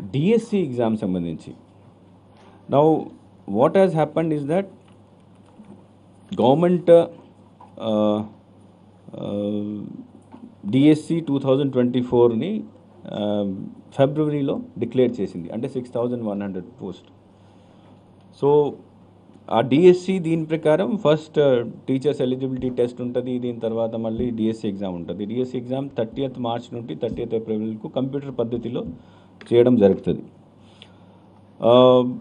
DSC exam సంబంధించి now what has happened is that government DSC two thousand twenty ఫోర్ని ఫిబ్రవరిలో declare చేసింది అంటే six thousand one hundred post so ah DSC దీని ప్రకారం first teachers eligibility test ఉంటుంది దీని తర్వాత మళ్ళీ డిఎస్సి ఎగ్జామ్ ఉంటుంది డిఎస్సి ఎగ్జామ్ థర్టీయత్ మార్చ్ నుండి థర్టీయత్ ఏప్రిల్కు కంప్యూటర్ పద్ధతిలో చేయడం జరుగుతుంది ఆ,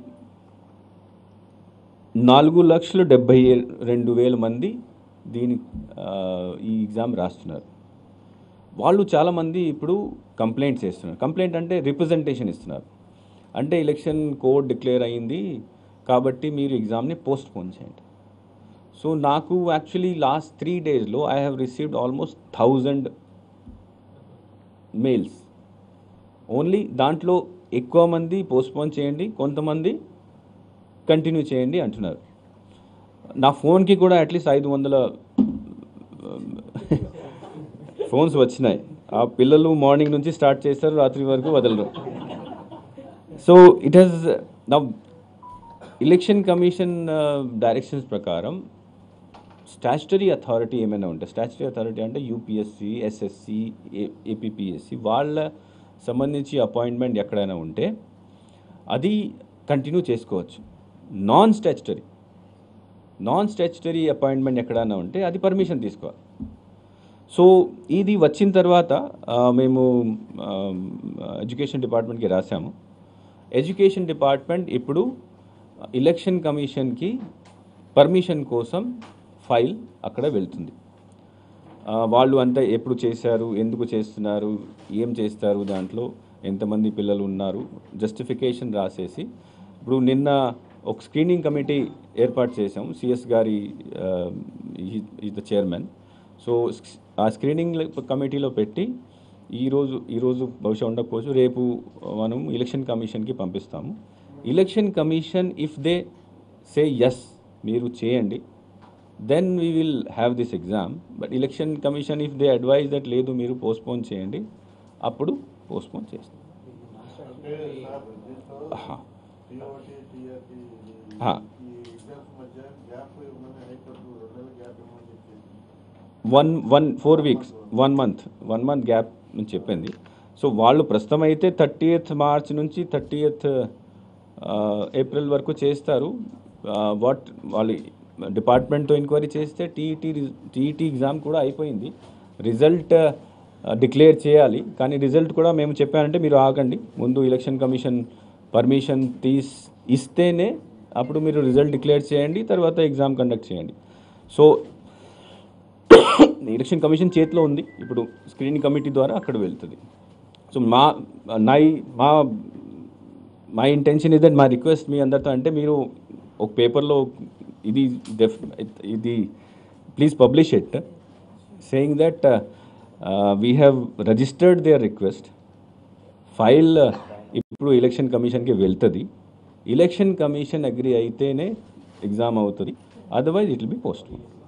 నాలుగు లక్షలు డెబ్బై ఏ- రెండు వేల మంది దీని ఆ, ఈ ఎగ్జామ్ రాస్తున్నారు వాళ్ళు చాలామంది ఇప్పుడు కంప్లైంట్స్ చేస్తున్నారు కంప్లైంట్ అంటే రిప్రజెంటేషన్ ఇస్తున్నారు అంటే ఎలక్షన్ కోడ్ డిక్లేర్ అయ్యింది కాబట్టి మీరు ఎగ్జామ్ని పోస్ట్ పోన్ చేయండి సో నాకు యాక్చువల్లీ లాస్ట్ త్రీ డేస్లో I have received almost thousand mails only దాంట్లో ఎక్కువ మంది పోస్ట్పోన్ చేయండి కొంతమంది కంటిన్యూ చేయండి అంటున్నారు నా ఫోన్కి కూడా అట్లీస్ట్ ఐదు వందల ఫోన్స్ వచ్చినాయి ఆ పిల్లలు మార్నింగ్ నుంచి స్టార్ట్ చేస్తారు రాత్రి వరకు వదలరు సో ఇట్ హెస్ నా ఎలక్షన్ కమిషన్ డైరెక్షన్స్ ప్రకారం స్టాచ్యుటరీ అథారిటీ ఏమైనా ఉంటే స్టాచ్యుటరీ అథారిటీ అంటే యూపీఎస్సి ఎస్ఎస్సి ఏపీపీఎస్సి వాళ్ళ సంబంధించి అపాయింట్మెంట్ ఎక్కడైనా ఉంటే అది కంటిన్యూ చేసుకోవచ్చు non statutory non statutory appointment ఎక్కడైనా ఉంటే అది పర్మిషన్ తీసుకోవాలి సో ఇది వచ్చిన తర్వాత ఆ, మేము ఎడ్యుకేషన్ డిపార్ట్మెంట్కి రాసాము ఎడ్యుకేషన్ డిపార్ట్మెంట్ ఇప్పుడు ఎలక్షన్ కమిషన్కి పర్మిషన్ కోసం ఫైల్ అక్కడ వెళ్తుంది ఆ, వాళ్ళు అంతా ఎప్పుడు చేశారు ఎందుకు చేస్తున్నారు ఏం చేస్తారు దాంట్లో ఎంతమంది పిల్లలు ఉన్నారు జస్టిఫికేషన్ రాసేసి ఇప్పుడు నిన్న ఒక స్క్రీనింగ్ కమిటీ ఏర్పాటు చేసాం సిఎస్ గారి is the chairman so ah screening కమిటీలో పెట్టి ఈరోజు ఈరోజు బహుశా ఉండకపోవచ్చు రేపు మనం ఎలక్షన్ కమిషన్కి పంపిస్తాము election commission if they say yes మీరు చేయండి then we will have this exam but election commission if they advise that లేదు మీరు పోస్ట్పోన్ చేయండి అప్పుడు పోస్ట్పోన్ చేస్తాం అంటే సార్ దీంట్లో ఆహా. టీఓటీ టీఆర్టీ ఆ. ఈ ఎగ్జామ్స్ మధ్య గ్యాప్ ఇవ్వమని హైకోర్టు రెండు నెలల గ్యాప్ ఇవ్వమని చెప్పేసి one one four weeks one month one month gap నుంచి చెప్పింది సో వాళ్ళు ప్రస్తుతం అయితే థర్టీయత్ మార్చ్ నుంచి థర్టీయత్ ఏప్రిల్ వరకు చేస్తారు వాట్ వాళ్ళు డిపార్ట్మెంట్తో ఎంక్వైరీ చేస్తే టీఈటీ టీఈటీ ఎగ్జామ్ కూడా అయిపోయింది రిజల్ట్ డిక్లేర్ చేయాలి కానీ రిజల్ట్ కూడా మేము చెప్పానంటే మీరు ఆగండి ముందు ఎలక్షన్ కమిషన్ పర్మిషన్ తీస్ ఇస్తేనే అప్పుడు మీరు రిజల్ట్ డిక్లేర్ చేయండి తర్వాత ఎగ్జామ్ కండక్ట్ చేయండి సో ఎలక్షన్ కమిషన్ చేతిలో ఉంది ఇప్పుడు స్క్రీనింగ్ కమిటీ ద్వారా అక్కడ వెళ్తుంది సో మా నై మా మా ఇంటెన్షన్ ఇదే మా రిక్వెస్ట్ మీ అందరితో అంటే మీరు ఒక పేపర్లో ఇది డెఫ్ ఇది please publish it saying that we have registered their request file ఇప్పుడు ఎలక్షన్ కమిషన్కి వెళ్తుంది ఎలక్షన్ కమిషన్ అగ్రి అయితేనే ఎగ్జామ్ అవుతుంది otherwise it will be post